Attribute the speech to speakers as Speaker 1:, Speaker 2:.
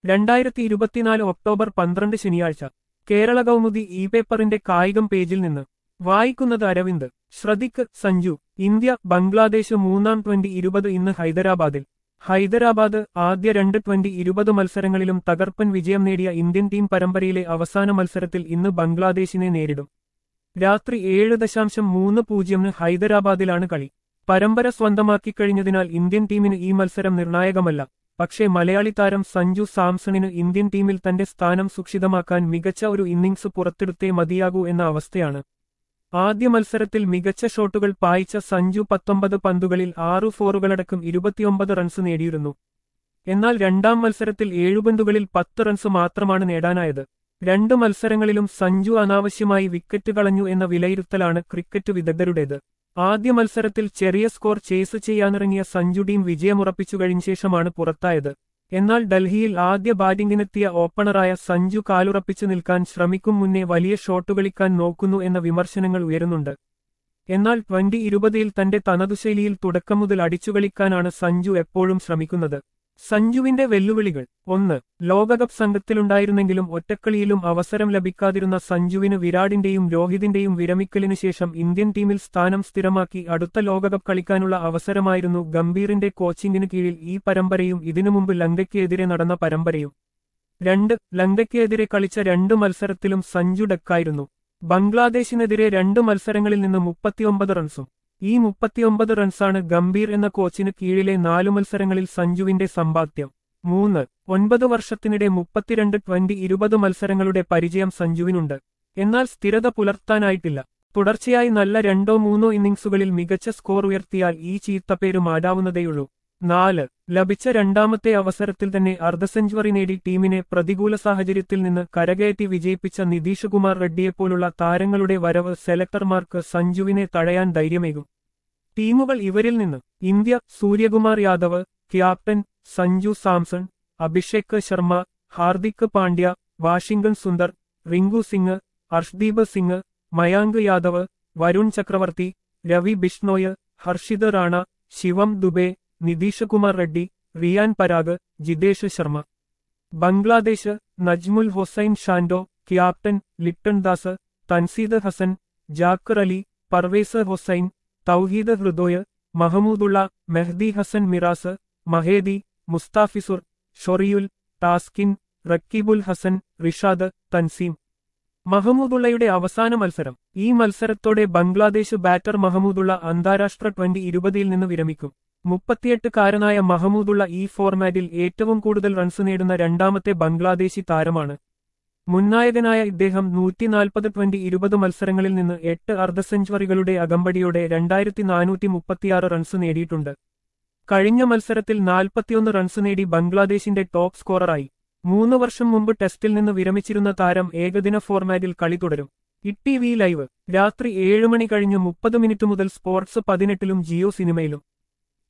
Speaker 1: രണ്ടായിരത്തി ഇരുപത്തിനാല് ഒക്ടോബർ പന്ത്രണ്ട് ശനിയാഴ്ച കേരള കൗമുദി ഇ പേപ്പറിന്റെ കായികം പേജിൽ നിന്ന് വായിക്കുന്നത് അരവിന്ദ് ശ്രദ്ധിക്ക് സഞ്ജു ഇന്ത്യ ബംഗ്ലാദേശ് മൂന്നാം ട്വന്റി ഇരുപത് ഇന്ന് ഹൈദരാബാദിൽ ഹൈദരാബാദ് ആദ്യ രണ്ട് ട്വന്റി ഇരുപത് മത്സരങ്ങളിലും തകർപ്പൻ വിജയം നേടിയ ഇന്ത്യൻ ടീം പരമ്പരയിലെ അവസാന മത്സരത്തിൽ ഇന്ന് ബംഗ്ലാദേശിനെ നേരിടും രാത്രി ഏഴ് ദശാംശം മൂന്ന് പൂജ്യമിന് ഹൈദരാബാദിലാണ് കളി പരമ്പര സ്വന്തമാക്കിക്കഴിഞ്ഞതിനാൽ ഇന്ത്യൻ ടീമിന് ഈ മത്സരം നിർണായകമല്ല പക്ഷേ മലയാളി താരം സഞ്ജു സാംസണിന് ഇന്ത്യൻ ടീമിൽ തന്റെ സ്ഥാനം സുക്ഷിതമാക്കാൻ മികച്ച ഒരു ഇന്നിംഗ്സ് പുറത്തെടുത്തേ മതിയാകൂ എന്ന അവസ്ഥയാണ് ആദ്യ മത്സരത്തിൽ മികച്ച ഷോട്ടുകൾ പായിച്ച സഞ്ജു പത്തൊമ്പത് പന്തുകളിൽ ആറു ഫോറുകളടക്കം ഇരുപത്തിയൊമ്പത് റൺസ് നേടിയിരുന്നു എന്നാൽ രണ്ടാം മത്സരത്തിൽ ഏഴു പന്തുകളിൽ പത്ത് റൺസ് മാത്രമാണ് നേടാനായത് രണ്ട് മത്സരങ്ങളിലും സഞ്ജു അനാവശ്യമായി വിക്കറ്റ് കളഞ്ഞു എന്ന വിലയിരുത്തലാണ് ക്രിക്കറ്റ് വിദഗ്ധരുടേത് ആദ്യ മത്സരത്തിൽ ചെറിയ സ്കോർ ചേസ് ചെയ്യാനിറങ്ങിയ സഞ്ജു ടീം വിജയമുറപ്പിച്ചു കഴിഞ്ഞ ശേഷമാണ് പുറത്തായത് എന്നാൽ ഡൽഹിയിൽ ആദ്യ ബാറ്റിംഗിനെത്തിയ ഓപ്പണറായ സഞ്ജു കാലുറപ്പിച്ചു നിൽക്കാൻ ശ്രമിക്കും മുന്നേ വലിയ ഷോട്ട് കളിക്കാൻ നോക്കുന്നു എന്ന വിമർശനങ്ങൾ ഉയരുന്നുണ്ട് എന്നാൽ ട്വന്റി ഇരുപതിൽ തന്റെ തനതുശൈലിയിൽ തുടക്കം മുതൽ അടിച്ചുകളിക്കാനാണ് സഞ്ജു എപ്പോഴും ശ്രമിക്കുന്നത് സഞ്ജുവിന്റെ വെല്ലുവിളികൾ ഒന്ന് ലോകകപ്പ് സംഘത്തിലുണ്ടായിരുന്നെങ്കിലും ഒറ്റക്കളിയിലും അവസരം ലഭിക്കാതിരുന്ന സഞ്ജുവിന് വിരാടിന്റെയും രോഹിതിന്റെയും വിരമിക്കലിനു ശേഷം ഇന്ത്യൻ ടീമിൽ സ്ഥാനം സ്ഥിരമാക്കി അടുത്ത ലോകകപ്പ് കളിക്കാനുള്ള അവസരമായിരുന്നു ഗംഭീറിന്റെ കോച്ചിംഗിന് കീഴിൽ ഈ പരമ്പരയും ഇതിനു മുമ്പ് ലങ്കയ്ക്കെതിരെ നടന്ന പരമ്പരയും രണ്ട് ലങ്കയ്ക്കെതിരെ കളിച്ച രണ്ട് മത്സരത്തിലും സഞ്ജു ഡക്കായിരുന്നു ബംഗ്ലാദേശിനെതിരെ രണ്ട് മത്സരങ്ങളിൽ നിന്ന് മുപ്പത്തിയൊമ്പത് റൺസും ഈ മുപ്പത്തിയൊമ്പത് റൺസാണ് ഗംഭീർ എന്ന കോച്ചിന് കീഴിലെ നാലു മത്സരങ്ങളിൽ സഞ്ജുവിന്റെ സമ്പാദ്യം മൂന്ന് ഒൻപത് വർഷത്തിനിടെ മുപ്പത്തിരണ്ട് ട്വന്റി ഇരുപത് മത്സരങ്ങളുടെ പരിചയം സഞ്ജുവിനുണ്ട് എന്നാൽ സ്ഥിരത പുലർത്താനായിട്ടില്ല തുടർച്ചയായി നല്ല രണ്ടോ മൂന്നോ ഇന്നിംഗ്സുകളിൽ മികച്ച സ്കോർ ഉയർത്തിയാൽ ഈ ചീത്തപ്പേര് മാറ്റാവുന്നതേയുള്ളൂ നാല് ലഭിച്ച രണ്ടാമത്തെ അവസരത്തിൽ തന്നെ അർദ്ധ സെഞ്ചുറി നേടി ടീമിനെ പ്രതികൂല സാഹചര്യത്തിൽ നിന്ന് കരകയറ്റി വിജയിപ്പിച്ച നിതീഷ് കുമാർ റെഡ്ഡിയെപ്പോലുള്ള താരങ്ങളുടെ വരവ് സെലക്ടർമാർക്ക് സഞ്ജുവിനെ തഴയാൻ ധൈര്യമേകും ടീമുകൾ ഇവരിൽ നിന്ന് India Suryakumar Yadav captain Sanju Samson Abhishek Sharma Hardik Pandya Washington Sundar Rinku Singh Arshdeep Singh Mayank Yadav Varun Chakravarthy Ravi Bishnoi Harshit Rana Shivam Dube Nitish Kumar Reddy Riyan Parag Jitesh Sharma Bangladesh Najmul Hossain Shanto captain Liton Das Tanzid Hasan Jaker Ali Parvez Hossain Towhid Hridoy Mahmudullah Mehidy Hasan Miraz Mahedi Mustafizur Shoriful Taskin Rakibul Hasan Rishad Tanzim മഹമൂദുള്ളയുടെ അവസാന മത്സരം ഈ മത്സരത്തോടെ ബംഗ്ലാദേശ് ബാറ്റർ മഹമൂദുള്ള അന്താരാഷ്ട്ര ട്വന്റി ഇരുപതിൽ നിന്ന് വിരമിക്കും മുപ്പത്തിയെട്ടുകാരനായ മഹമൂദുള്ള ഈ ഫോർമാറ്റിൽ ഏറ്റവും കൂടുതൽ റൺസ് നേടുന്ന രണ്ടാമത്തെ ബംഗ്ലാദേശി താരമാണ് മുന്നായകനായ ഇദ്ദേഹം നൂറ്റിനാൽപ്പത് ട്വന്റി ഇരുപത് മത്സരങ്ങളിൽ നിന്ന് എട്ട് അർദ്ധ സെഞ്ചുറികളുടെ അകമ്പടിയോടെ രണ്ടായിരത്തി നാനൂറ്റി മുപ്പത്തിയാറ് റൺസ് നേടിയിട്ടുണ്ട് കഴിഞ്ഞ മത്സരത്തിൽ നാൽപ്പത്തിയൊന്ന് റൺസ് നേടി ബംഗ്ലാദേശിന്റെ ടോപ്പ് സ്കോററായി മൂന്ന് വർഷം മുമ്പ് ടെസ്റ്റിൽ നിന്ന് വിരമിച്ചിരുന്ന താരം ഏകദിന ഫോർമാറ്റിൽ കളി തുടരും ഇ ടി വി ലൈവ് രാത്രി ഏഴ് മണി കഴിഞ്ഞ് മുപ്പത് മിനിറ്റ് മുതൽ സ്പോർട്സ് പതിനെട്ടിലും ജിയോ സിനിമയിലും